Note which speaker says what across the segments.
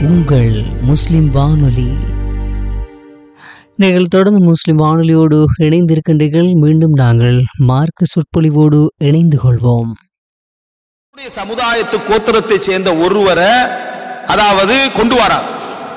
Speaker 1: உங்கள் முஸ்லிம் வானொலி நீங்கள் தொடர்ந்து முஸ்லிம் வானொலியோடு இணைந்திருக்கின்றீர்கள் மீண்டும் நாங்கள் மார்க்க சொற்பொழிவோடு இணைந்து கொள்வோம்
Speaker 2: நம்முடைய சமுதாயத்து கோத்திரத்தை சேர்ந்த ஒருவரை அதாவது கொண்டு வரார்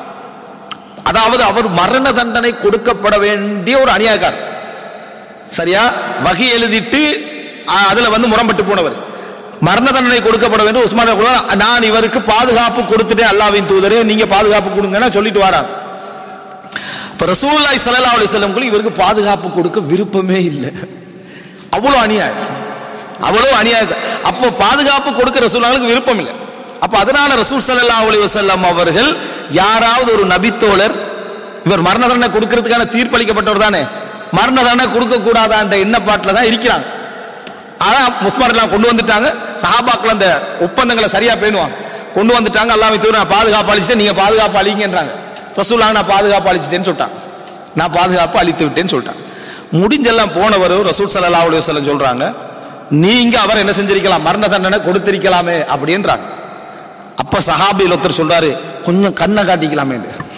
Speaker 2: அதாவது அவர் மரண தண்டனை கொடுக்கப்பட வேண்டிய ஒரு அநியாயக்காரர் சரியா வகை எழுதிட்டு அ, அதுல வந்து முரம்பட்டு போனவர் மரண தண்டனை கொடுக்கப்பட வேண்டும் உஸ்மான் ரலியல்லாஹு அன்ஹு, நான் இவருக்கு பாதுகாப்பு கொடுத்துட்டேன் அல்லாவின் தூதரே நீங்க பாதுகாப்பு கொடுங்கன்னா சொல்லிட்டு வராங்க இப்ப ரசூலுல்லாஹி ஸல்லல்லாஹு அலைஹி வஸல்லம் கூட இவருக்கு பாதுகாப்பு கொடுக்க விருப்பமே இல்லை அவ்வளவு அநியாயம் அவ்வளவு அநியாயம் அப்போ பாதுகாப்பு கொடுக்க ரசூலுல்லாஹ்வுக்கு விருப்பம் இல்லை அப்ப அதனால ரசூல் ஸல்லல்லாஹு அலைஹி வஸல்லம் அவர்கள் யாராவது ஒரு நபித்தோழர் இவர் மரண தண்டனை கொடுக்கிறதுக்கான தீர்ப்பளிக்கப்பட்டவர் தானே மரண தண்டனை கொடுக்க கூடாதான்ற எண்ணப்பாட்டில் தான் இருக்கிறாங்க ஆனா முஸ்மார் எல்லாம் கொண்டு வந்துட்டாங்க சஹாபாக்கள் அந்த ஒப்பந்தங்களை சரியா பேணுவாங்க கொண்டு வந்துட்டாங்க அல்லாஹ் தூர நான் பாதுகாப்பு அளிச்சிட்டேன் நீங்க பாதுகாப்பு அளிங்கன்றாங்க ரசூலாங்க நான் பாதுகாப்பு அளிச்சிட்டேன்னு சொல்லிட்டான் நான் பாதுகாப்பு அளித்து விட்டேன்னு சொல்லிட்டான் முடிஞ்செல்லாம் போனவர் ரசூல் ஸல்லல்லாஹு அலைஹி வஸல்லம் சொல்றாங்க நீங்க அவர் என்ன செஞ்சிருக்கலாம் மரண தண்டனை கொடுத்திருக்கலாமே அப்படின்றாங்க அப்ப சஹாபியில் ஒருத்தர் சொல்றாரு கொஞ்சம் கண்ணை காட்டிக்கலாமே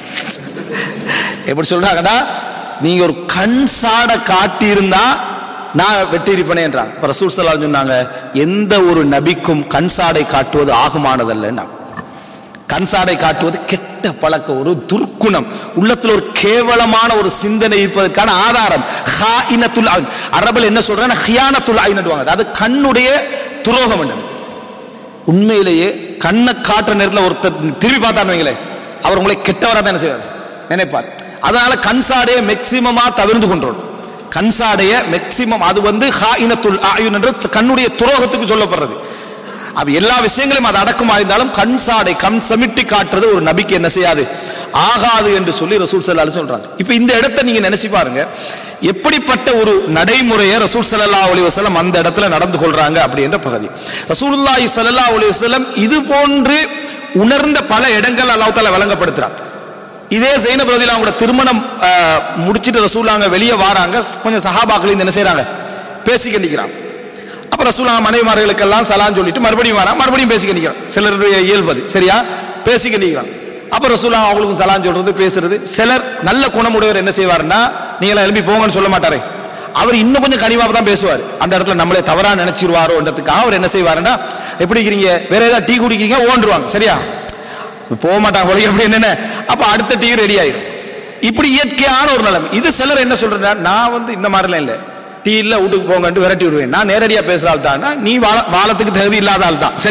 Speaker 2: எப்படி சொல்றாங்கடா நீங்க ஒரு கண் சாட காட்டி இருந்தா நான் வெட்டி இருப்பேனேன்றாங்க இப்ப ரசூல் ஸல்லல்லாஹு அலைஹி சொன்னாங்க எந்த ஒரு நபிக்கும் கண் சாடை காட்டுவது ஆகுமானதல்ல கண் சாடை காட்டுவது கெட்ட பழக்கம் ஒரு துர்க்குணம் உள்ளத்துல ஒரு கேவலமான ஒரு சிந்தனை இருப்பதற்கான ஆதாரம் ஹாயினத்துல் ஐன். அரபுல என்ன சொல்றாங்க ஹியானத்துல் ஐன்னுவாங்க அது கண்ணுடைய துரோகம் என்னது உண்மையிலேயே கண்ணை காட்டுற நேரத்தில் ஒருத்தர் திரும்பி பார்த்தான்னு வைங்களேன் அவர் உங்களை கெட்டவராக தான் என்ன செய்வார் நினைப்பார் அதனால கண்சாடையை மேக்சிமமா தவிர்த்து கொண்டோம் கண்சாடைய மேக்சிமம் அது வந்து ஹாயினத்துல் ஆயுன் என்று கண்ணுடைய துரோகத்துக்கு சொல்லப்படுறது அப்ப எல்லா விஷயங்களையும் அது அடக்கமா இருந்தாலும் கண் சாடை கண் சமிட்டி காட்டுறது ஒரு நபிக்கு என்ன செய்யாது ஆகாது என்று சொல்லி ரசூல் ஸல்லல்லாஹு சொல்றாங்க இப்ப இந்த இடத்தை நீங்க நினைச்சு பாருங்க எப்படிப்பட்ட ஒரு நடைமுறையை ரசூல் ஸல்லல்லாஹு அலைஹி வஸல்லம் அந்த இடத்துல நடந்து கொள்றாங்க அப்படின்ற பகுதி ரசூலுல்லாஹி ஸல்லல்லாஹு அலைஹி வஸல்லம் இது போன்று உணர்ந்த பல இடங்கள் அல்லாஹ் தஆலா வழங்கப்படுத்துறான் இதே ஜெயினப் ரதில அவங்களோட திருமணம் ஆஹ், முடிச்சிட்டு ரசூலாங்க வெளியே வாராங்க கொஞ்சம் சஹாபாக்கள் என்ன செய்றாங்க பேசிக்க நிற்கிறாங்க அப்ப ரசூலா மனைவிமார்களுக்கெல்லாம் சலான் சொல்லிட்டு மறுபடியும் வரா மறுபடியும் பேசிக்க நிற்கிறான் சிலருடைய இயல்பது சரியா பேசிக்க நிற்கிறான் அப்ப ரசூலா அவங்களுக்கும் சலான் சொல்றது பேசுறது சிலர் நல்ல குணமுடையவர் என்ன செய்வாருன்னா நீங்க எல்லாம் எழுப்பி போங்கன்னு சொல்ல மாட்டாரே அவர் இன்னும் கொஞ்சம் கனிவாக தான் பேசுவார் அந்த இடத்துல நம்மளே தவறா நினைச்சிருவாரோன்றதுக்காக அவர் என்ன செய்வாருன்னா எப்படி இருக்கிறீங்க வேற ஏதாவது டீ குடிக்கிறீங்க ஓண்டுருவாங்க சரியா போக மாட்டாங்க போல அப்படி என்னென்ன அப்ப அடுத்த டீ ரெடி ஆயிரும் இப்படி இயற்கையான ஒரு நிலைமை இது சிலர் என்ன சொல்றா நான் வந்து இந்த மாதிரிலாம் இல்லை டீ இல்ல வீட்டுக்கு போங்கன்ட்டு விரட்டி விடுவேன் நான் நேரடியா பேசுற ஆள் தான் நீ வாழ வாழத்துக்கு தகுதி இல்லாத ஆள் தான் சரி